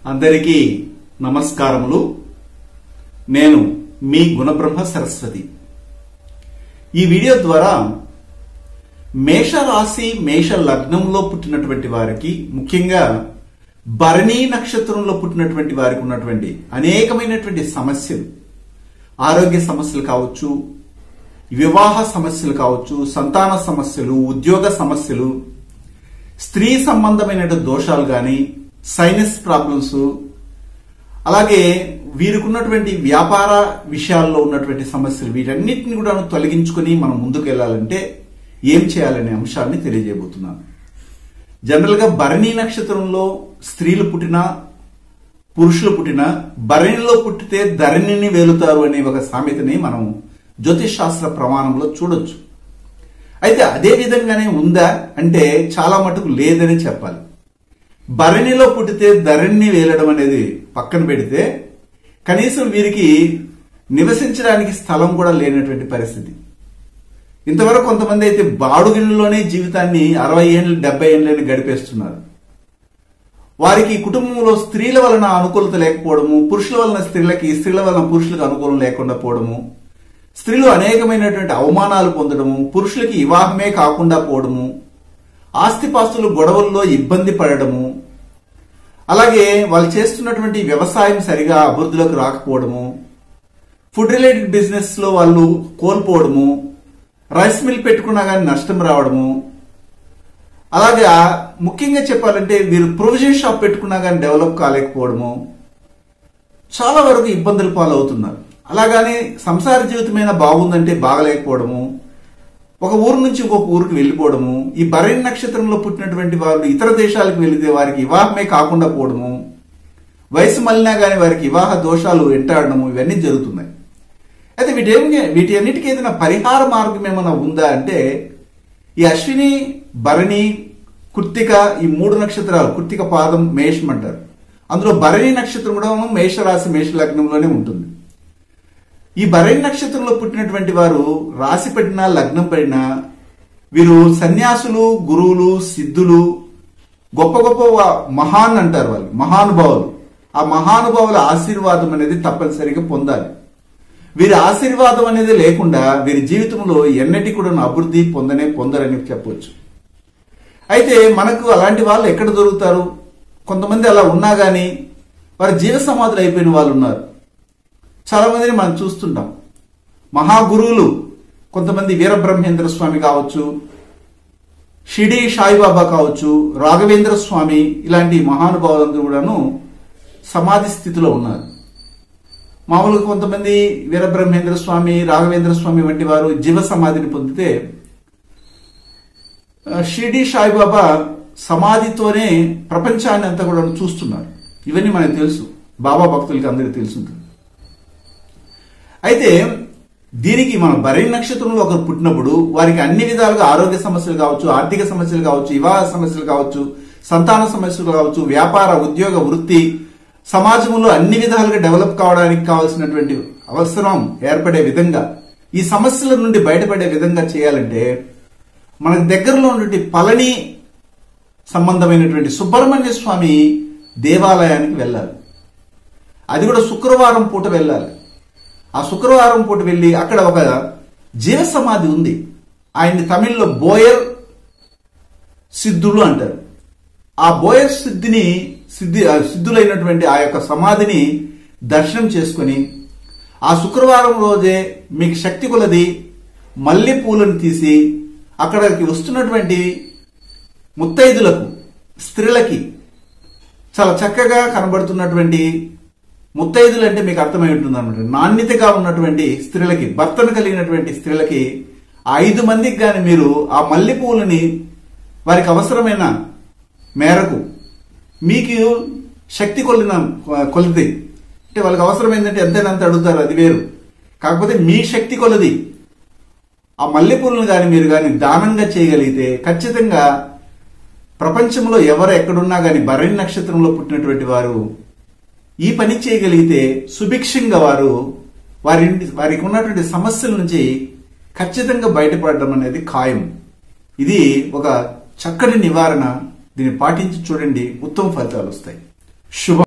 అందరికీ నమస్కారములు నేను మీ గుణబ్రహ్మ సరస్వతి ఈ వీడియో ద్వారా మేష రాశి మేష లగ్నంలో పుట్టినటువంటి వారికి ముఖ్యంగా భరణీ నక్షత్రంలో పుట్టినటువంటి వారికి ఉన్నటువంటి అనేకమైనటువంటి సమస్యలు ఆరోగ్య సమస్యలు కావచ్చు వివాహ సమస్యలు కావచ్చు సంతాన సమస్యలు ఉద్యోగ సమస్యలు స్త్రీ సంబంధమైన దోషాలు కానీ సైనస్ ప్రాబ్లమ్స్ అలాగే వీరికి ఉన్నటువంటి వ్యాపార విషయాల్లో ఉన్నటువంటి సమస్యలు వీటన్నిటిని కూడా తొలగించుకొని మనం ముందుకు వెళ్ళాలంటే ఏం చేయాలనే అంశాన్ని తెలియజేయబోతున్నాను జనరల్ గా భరణి నక్షత్రంలో స్త్రీలు పుట్టినా పురుషులు పుట్టినా భరణిలో పుట్టితే ధరణిని వేలుతారు అనే ఒక సామెతని మనం జ్యోతిష్ శాస్త్ర ప్రమాణంలో చూడొచ్చు అయితే అదే విధంగానే ఉందా అంటే చాలా మటుకు లేదని చెప్పాలి భరణిలో పుట్టితే ధరణిని వేలడం అనేది పక్కన పెడితే కనీసం వీరికి నివసించడానికి స్థలం కూడా లేనటువంటి పరిస్థితి ఇంతవరకు కొంతమంది అయితే బాడుగిళ్ళలోనే జీవితాన్ని అరవై ఏళ్ళు డెబ్బై ఏళ్ళని గడిపేస్తున్నారు వారికి కుటుంబంలో స్త్రీల వలన అనుకూలత లేకపోవడము పురుషుల వలన స్త్రీలకి స్త్రీల వలన పురుషులకు అనుకూలం లేకుండా పోవడము స్త్రీలు అనేకమైనటువంటి అవమానాలు పొందడము పురుషులకి వివాహమే కాకుండా పోవడము ఆస్తిపాస్తులు గొడవల్లో ఇబ్బంది పడడము అలాగే వాళ్ళు చేస్తున్నటువంటి వ్యవసాయం సరిగా అభివృద్ధిలోకి రాకపోవడము ఫుడ్ రిలేటెడ్ బిజినెస్ లో వాళ్ళు కోల్పోవడము రైస్ మిల్ పెట్టుకున్నా కానీ నష్టం రావడము అలాగే ముఖ్యంగా చెప్పాలంటే వీరు ప్రొవిజన్ షాప్ పెట్టుకున్నా కానీ డెవలప్ కాలేకపోవడము చాలా వరకు ఇబ్బందులు పాలవుతున్నారు అలాగని సంసార జీవితమైనా బాగుందంటే బాగలేకపోవడము ఒక ఊరు నుంచి ఇంకొక ఊరికి వెళ్ళిపోవడము ఈ భరణి నక్షత్రంలో పుట్టినటువంటి వాళ్ళు ఇతర దేశాలకు వెళితే వారికి వివాహమే కాకుండా పోవడము వయసు మళ్ళినా కానీ వారికి వివాహ దోషాలు వెంటాడడము ఇవన్నీ జరుగుతున్నాయి అయితే వీటి వీటి అన్నిటికీ ఏదైనా పరిహార మార్గం ఏమైనా ఉందా అంటే ఈ అశ్విని భరణి కుర్తిక ఈ మూడు నక్షత్రాలు కుర్తిక పాదం మేషం అంటారు అందులో భరణి నక్షత్రం కూడా మేషరాశి మేష లగ్నంలోనే ఉంటుంది ఈ భరణి నక్షత్రంలో పుట్టినటువంటి వారు రాశి పడినా లగ్నం పడినా వీరు సన్యాసులు గురువులు సిద్ధులు గొప్ప గొప్ప మహాన్ అంటారు వాళ్ళు మహానుభావులు ఆ మహానుభావుల ఆశీర్వాదం అనేది తప్పనిసరిగా పొందాలి వీరి ఆశీర్వాదం అనేది లేకుండా వీరి జీవితంలో ఎన్నటి కూడా అభివృద్ధి పొందనే పొందరని చెప్పవచ్చు అయితే మనకు అలాంటి వాళ్ళు ఎక్కడ దొరుకుతారు కొంతమంది అలా ఉన్నా గానీ వారి జీవ సమాధులు అయిపోయిన వాళ్ళు ఉన్నారు చాలా మందిని మనం చూస్తుంటాం మహాగురువులు కొంతమంది వీరబ్రహ్మేంద్ర స్వామి కావచ్చు షిడి సాయిబాబా కావచ్చు రాఘవేంద్ర స్వామి ఇలాంటి మహానుభావులందరూ కూడాను సమాధి స్థితిలో ఉన్నారు మామూలుగా కొంతమంది వీరబ్రహ్మేంద్ర స్వామి రాఘవేంద్ర స్వామి వంటి వారు జీవ సమాధిని పొందితే షిడి సాయిబాబా సమాధితోనే ప్రపంచాన్ని అంతా కూడా చూస్తున్నారు ఇవన్నీ మనకు తెలుసు బాబా భక్తులకి అందరికీ తెలుసుంటుంది అయితే దీనికి మన భరణి నక్షత్రంలో ఒకరు పుట్టినప్పుడు వారికి అన్ని విధాలుగా ఆరోగ్య సమస్యలు కావచ్చు ఆర్థిక సమస్యలు కావచ్చు వివాహ సమస్యలు కావచ్చు సంతాన సమస్యలు కావచ్చు వ్యాపార ఉద్యోగ వృత్తి సమాజంలో అన్ని విధాలుగా డెవలప్ కావడానికి కావాల్సినటువంటి అవసరం ఏర్పడే విధంగా ఈ సమస్యల నుండి బయటపడే విధంగా చేయాలంటే మనకు దగ్గరలో ఉన్నటువంటి పళని సంబంధమైనటువంటి సుబ్రహ్మణ్య స్వామి దేవాలయానికి వెళ్ళాలి అది కూడా శుక్రవారం పూట వెళ్ళాలి ఆ శుక్రవారం పూట వెళ్ళి అక్కడ ఒక జీవ సమాధి ఉంది ఆయన్ని తమిళ్లో బోయర్ సిద్ధులు అంటారు ఆ బోయర్ సిద్ధిని సిద్ధి సిద్ధులైనటువంటి ఆ యొక్క సమాధిని దర్శనం చేసుకొని ఆ శుక్రవారం రోజే మీకు శక్తి కొలది మల్లె పూలను తీసి అక్కడికి వస్తున్నటువంటి ముత్తైదులకు స్త్రీలకి చాలా చక్కగా కనబడుతున్నటువంటి ముత్తైదులు అంటే మీకు అర్థమై ఉంటుంది అనమాట నాణ్యతగా ఉన్నటువంటి స్త్రీలకి భర్తను కలిగినటువంటి స్త్రీలకి ఐదు మందికి కానీ మీరు ఆ మల్లె పువ్వులని వారికి అవసరమైన మేరకు మీకు శక్తి కొలిన కొలిది అంటే వాళ్ళకి అవసరం ఏంటంటే ఎంతైనా అంత అడుగుతారు అది వేరు కాకపోతే మీ శక్తి కొలది ఆ మల్లెపూలను కానీ మీరు కానీ దానంగా చేయగలిగితే ఖచ్చితంగా ప్రపంచంలో ఎవరు ఎక్కడున్నా కానీ భరణి నక్షత్రంలో పుట్టినటువంటి వారు ఈ పని చేయగలిగితే సుభిక్షంగా వారు వారి వారికి ఉన్నటువంటి సమస్యల నుంచి ఖచ్చితంగా బయటపడడం అనేది ఖాయం ఇది ఒక చక్కటి నివారణ దీన్ని పాటించి చూడండి ఉత్తమ ఫలితాలు వస్తాయి శుభ